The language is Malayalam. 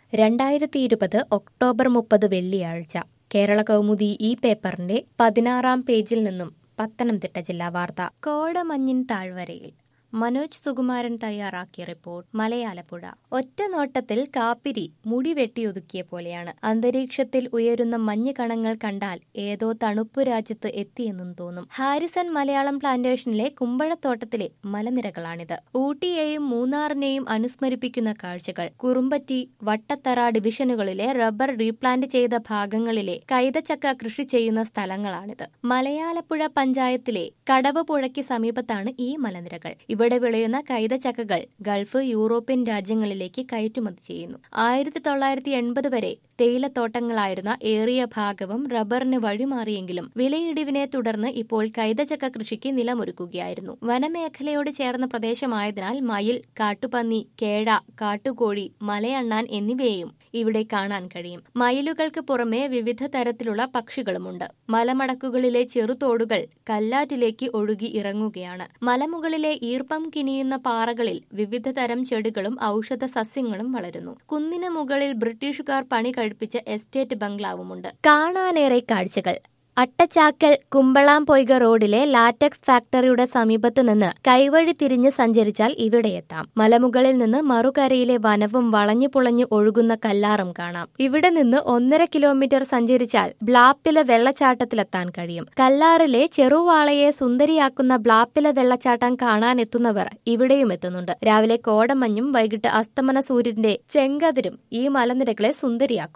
രണ്ടായിരത്തി ഇരുപത് ഒക്ടോബർ മുപ്പത് വെള്ളിയാഴ്ച കേരള കൗമുദി ഈ പേപ്പറിന്റെ പതിനാറാം പേജിൽ നിന്നും പത്തനംതിട്ട ജില്ലാ വാർത്ത കോടമഞ്ഞിൻ താഴ്വരയിൽ മനോജ് സുകുമാരൻ തയ്യാറാക്കിയ റിപ്പോർട്ട് മലയാലപ്പുഴ ഒറ്റ നോട്ടത്തിൽ കാപ്പിരി മുടി വെട്ടിയൊതുക്കിയ പോലെയാണ് അന്തരീക്ഷത്തിൽ ഉയരുന്ന മഞ്ഞ് കണങ്ങൾ കണ്ടാൽ ഏതോ തണുപ്പു രാജ്യത്ത് എത്തിയെന്നും തോന്നും ഹാരിസൺ മലയാളം പ്ലാന്റേഷനിലെ കുമ്പഴത്തോട്ടത്തിലെ മലനിരകളാണിത് ഊട്ടിയെയും മൂന്നാറിനെയും അനുസ്മരിപ്പിക്കുന്ന കാഴ്ചകൾ കുറുമ്പറ്റി വട്ടത്തറ ഡിവിഷനുകളിലെ റബ്ബർ റീപ്ലാന്റ് ചെയ്ത ഭാഗങ്ങളിലെ കൈതച്ചക്ക കൃഷി ചെയ്യുന്ന സ്ഥലങ്ങളാണിത് മലയാലപ്പുഴ പഞ്ചായത്തിലെ കടവ് പുഴയ്ക്ക് സമീപത്താണ് ഈ മലനിരകൾ ഇവിടെ വിളയുന്ന കൈതച്ചക്കകൾ ഗൾഫ് യൂറോപ്യൻ രാജ്യങ്ങളിലേക്ക് കയറ്റുമതി ചെയ്യുന്നു ആയിരത്തി തൊള്ളായിരത്തി എൺപത് വരെ തേയിലത്തോട്ടങ്ങളായിരുന്ന ഏറിയ ഭാഗവും റബ്ബറിന് വഴിമാറിയെങ്കിലും വിലയിടിവിനെ തുടർന്ന് ഇപ്പോൾ കൈതച്ചക്ക കൃഷിക്ക് നിലമൊരുക്കുകയായിരുന്നു വനമേഖലയോട് ചേർന്ന പ്രദേശമായതിനാൽ മയിൽ കാട്ടുപന്നി കേഴ കാട്ടുകോഴി മലയണ്ണാൻ എന്നിവയെയും ഇവിടെ കാണാൻ കഴിയും മയിലുകൾക്ക് പുറമെ വിവിധ തരത്തിലുള്ള പക്ഷികളുമുണ്ട് മലമടക്കുകളിലെ ചെറുതോടുകൾ കല്ലാറ്റിലേക്ക് ഒഴുകി ഇറങ്ങുകയാണ് മലമുകളിലെ ഈർപ്പം കിനിയുന്ന പാറകളിൽ വിവിധ തരം ചെടികളും ഔഷധ സസ്യങ്ങളും വളരുന്നു കുന്നിന് മുകളിൽ ബ്രിട്ടീഷുകാർ പണി കഴിപ്പിച്ച എസ്റ്റേറ്റ് ബംഗ്ലാവുമുണ്ട് കാണാനേറെ കാഴ്ചകൾ അട്ടച്ചാക്കൽ കുമ്പളാംപൊയ്ക റോഡിലെ ലാറ്റക്സ് ഫാക്ടറിയുടെ സമീപത്ത് നിന്ന് കൈവഴി തിരിഞ്ഞ് സഞ്ചരിച്ചാൽ ഇവിടെയെത്താം മലമുകളിൽ നിന്ന് മറുകരയിലെ വനവും വളഞ്ഞു പുളഞ്ഞു ഒഴുകുന്ന കല്ലാറും കാണാം ഇവിടെ നിന്ന് ഒന്നര കിലോമീറ്റർ സഞ്ചരിച്ചാൽ ബ്ലാപ്പിലെ വെള്ളച്ചാട്ടത്തിലെത്താൻ കഴിയും കല്ലാറിലെ ചെറുവാളയെ സുന്ദരിയാക്കുന്ന ബ്ലാപ്പിലെ വെള്ളച്ചാട്ടം കാണാനെത്തുന്നവർ ഇവിടെയും എത്തുന്നുണ്ട് രാവിലെ കോടമഞ്ഞും വൈകിട്ട് അസ്തമന സൂര്യന്റെ ചെങ്കതിരും ഈ മലനിരകളെ സുന്ദരിയാക്കും